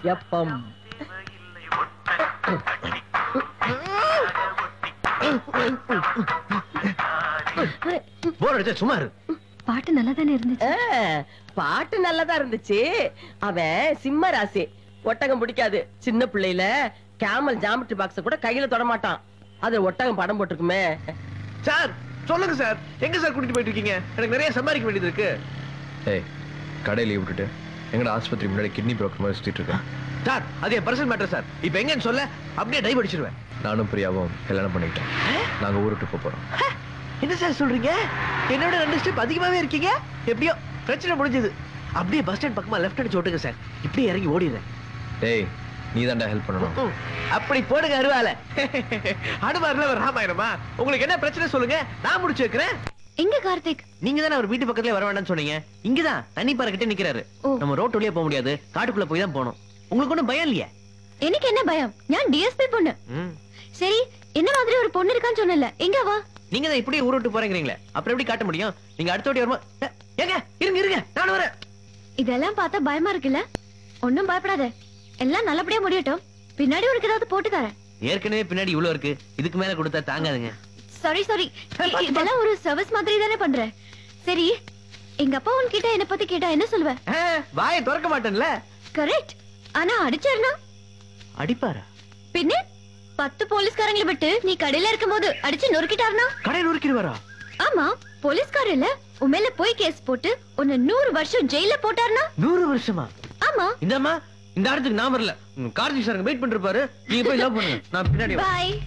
எப்பம் போர் அடிச்சா சும்மா இரு பாட்டு நல்லா தானே இருந்துச்சு ஆ, பாட்டு நல்லதா இருந்துச்சு அவன் சிம்ம ராசி ஒட்டகம் பிடிக்காது சின்ன பிள்ளையில கேமல் ஜாமெட்ரி பாக்ஸ கூட கையில தொட மாட்டான் அது ஒட்டகம் படம் போட்டிருக்குமே சார் சொல்லுங்க சார் எங்க சார் கூட்டிட்டு போயிட்டு இருக்கீங்க எனக்கு நிறைய சம்பாதிக்க வேண்டியது இருக்கு ஏய் கடையில விட்டுட்டு எங்கட ஆஸ்பத்திரி முன்னாடி கிட்னி ப்ரோக்கர் மாதிரி சுத்திட்டு இருக்கேன் சார் அது என் பர்சனல் மேட்டர் சார் இப்போ எங்கன்னு சொல்ல அப்படியே டைவ் அடிச்சிருவேன் நானும் பிரியாவும் கல்யாணம் பண்ணிக்கிட்டேன் நாங்க ஊருக்கு போக போறோம் என்ன சார் சொல்றீங்க என்னோட ரெண்டு ஸ்டெப் அதிகமாவே இருக்கீங்க எப்படியோ பிரச்சனை முடிஞ்சது அப்படியே பஸ் ஸ்டாண்ட் பக்கமா லெஃப்ட் அடிச்சு ஓட்டுங்க சார் இப்படியே இறங்கி ஓடிடுறேன் டேய் நீ தான்டா ஹெல்ப் பண்ணணும் ம், அப்படி போடுங்க அருவால அனுமார்ல ஒரு ராமாயணமா உங்களுக்கு என்ன பிரச்சனை சொல்லுங்க நான் முடிச்சு வைக்கிறேன் எங்க கார்த்திக் நீங்க தானே அவர் வீட்டு பக்கத்துல வர வேண்டாம்னு சொன்னீங்க இங்கதான் தண்ணி பாறை கிட்ட நிக்கிறாரு ஓ. நம்ம ரோட்டு வழியா போக முடியாது காட்டுக்குள்ள போய் தான் போகணும் உங்களுக்கு ஒண்ணும் பயம் இல்லையா எனக்கு என்ன பயம் ஞான் டிஎஸ்பி பொண்ணு ம். சரி என்ன மாதிரி ஒரு பொண்ணு இருக்கான்னு சொன்னல எங்க வா நீங்க தான் இப்படியே ஊர் விட்டு போறீங்களே அப்புறம் எப்படி காட்ட முடியும் நீங்க அடுத்த வாட்டி வருமா ஏ, ஏங்க இருங்க இருங்க நானும் வரேன் இதெல்லாம் பார்த்தா பயமா இருக்குல்ல ஒண்ணும் பயப்படாத எல்லாம் நல்லபடியா முடியட்டும் பின்னாடி உனக்கு ஏதாவது போட்டு தரேன் ஏற்கனவே பின்னாடி இவ்வளவு இருக்கு இதுக்கு மேல கொடுத்தா தாங்காதுங்க சாரி சாரி இதெல்லாம் ஒரு சர்வீஸ் மாதிரி தானே பண்ற சரி எங்க அப்பா உன்கிட்ட என்ன பத்தி கேட்டா என்ன சொல்லுவ ஆ, வாயை திறக்க மாட்டேன்ல கரெக்ட் ஆனா அடிச்சாருனா அடிப்பாரா பின்ன பத்து போலீஸ்காரங்களை விட்டு நீ கடையில இருக்கும்போது அடிச்சு நொறுக்கிட்டாருனா கடை நொறுக்கிடுவாரா ஆமா போலீஸ்கார இல்ல உன் மேல போய் கேஸ் போட்டு உன்னை நூறு வருஷம் ஜெயில போட்டாருனா நூறு வருஷமா ஆமா இந்தாம்மா இந்த இடத்துக்கு நான் வரல ம், கார்த்திக் சார் வெயிட் பண்ணிருப்பாரு நீங்க போய் லவ் பண்ணுங்க நான் பின்னாடி வரேன். பாய்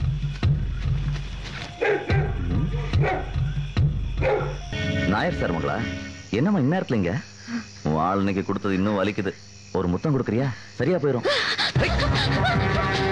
நாயர் சார் மகளா என்னம்மா இந்நேரத்துல இங்க உன் ஆள் இன்னைக்கு கொடுத்தது இன்னும் வலிக்குது ஒரு முத்தம் கொடுக்குறியா சரியா போயிரும்